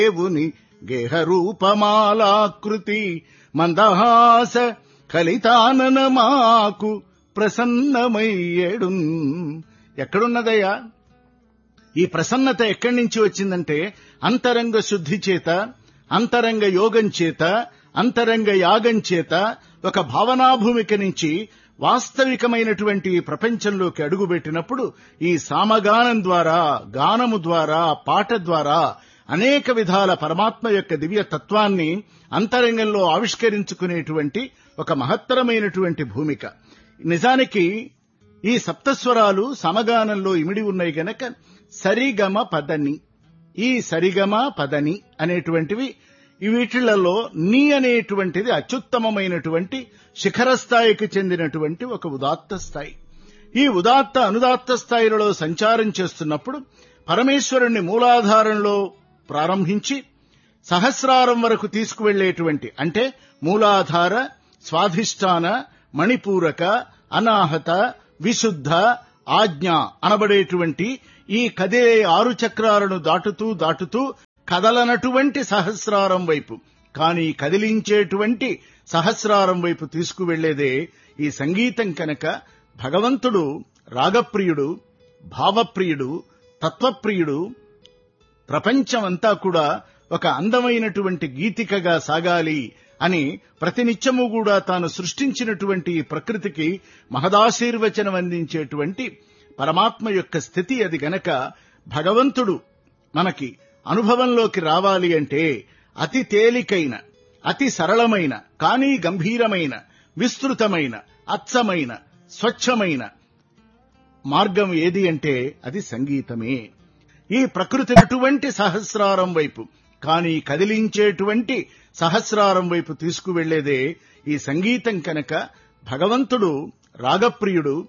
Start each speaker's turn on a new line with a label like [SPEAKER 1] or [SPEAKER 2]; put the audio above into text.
[SPEAKER 1] దేవుని గేహరూపమాలాకృతి మందహాస కలితానన మాకు ప్రసన్నమయ్యేడు ఎక్కడున్నదయ్యా ఈ ప్రసన్నత ఎక్కడి నుంచి వచ్చిందంటే అంతరంగ శుద్ధి చేత అంతరంగ యోగం చేత అంతరంగ యాగం చేత ఒక భావనాభూమిక నుంచి వాస్తవికమైనటువంటి ఈ ప్రపంచంలోకి అడుగుపెట్టినప్పుడు ఈ సామగానం ద్వారా గానము ద్వారా పాట ద్వారా అనేక విధాల పరమాత్మ యొక్క దివ్య తత్వాన్ని అంతరంగంలో ఆవిష్కరించుకునేటువంటి ఒక మహత్తరమైనటువంటి భూమిక నిజానికి ఈ సప్తస్వరాలు సమగానంలో ఇమిడి ఉన్నాయి గనక సరిగమ పదని ఈ సరిగమ పదని అనేటువంటివి వీటిలలో నీ అనేటువంటిది అత్యుత్తమమైనటువంటి శిఖర స్థాయికి చెందినటువంటి ఒక ఉదాత్త స్థాయి ఈ ఉదాత్త అనుదాత్త స్థాయిలలో సంచారం చేస్తున్నప్పుడు పరమేశ్వరుణ్ణి మూలాధారంలో ప్రారంభించి సహస్రారం వరకు తీసుకువెళ్లేటువంటి అంటే మూలాధార స్వాధిష్టాన మణిపూరక అనాహత విశుద్ధ ఆజ్ఞ అనబడేటువంటి ఈ కదే ఆరు చక్రాలను దాటుతూ దాటుతూ కదలనటువంటి సహస్రారం వైపు కానీ కదిలించేటువంటి సహస్రారం వైపు తీసుకువెళ్లేదే ఈ సంగీతం కనుక భగవంతుడు రాగప్రియుడు భావప్రియుడు తత్వప్రియుడు ప్రపంచమంతా కూడా ఒక అందమైనటువంటి గీతికగా సాగాలి అని ప్రతినిత్యము కూడా తాను సృష్టించినటువంటి ఈ ప్రకృతికి మహదాశీర్వచనం అందించేటువంటి పరమాత్మ యొక్క స్థితి అది గనక భగవంతుడు మనకి అనుభవంలోకి రావాలి అంటే అతి తేలికైన అతి సరళమైన కానీ గంభీరమైన విస్తృతమైన అచ్చమైన స్వచ్ఛమైన మార్గం ఏది అంటే అది సంగీతమే ఈ ప్రకృతి అటువంటి సహస్రారం వైపు కానీ కదిలించేటువంటి సహస్రారం వైపు తీసుకువెళ్లేదే ఈ సంగీతం కనుక భగవంతుడు రాగప్రియుడు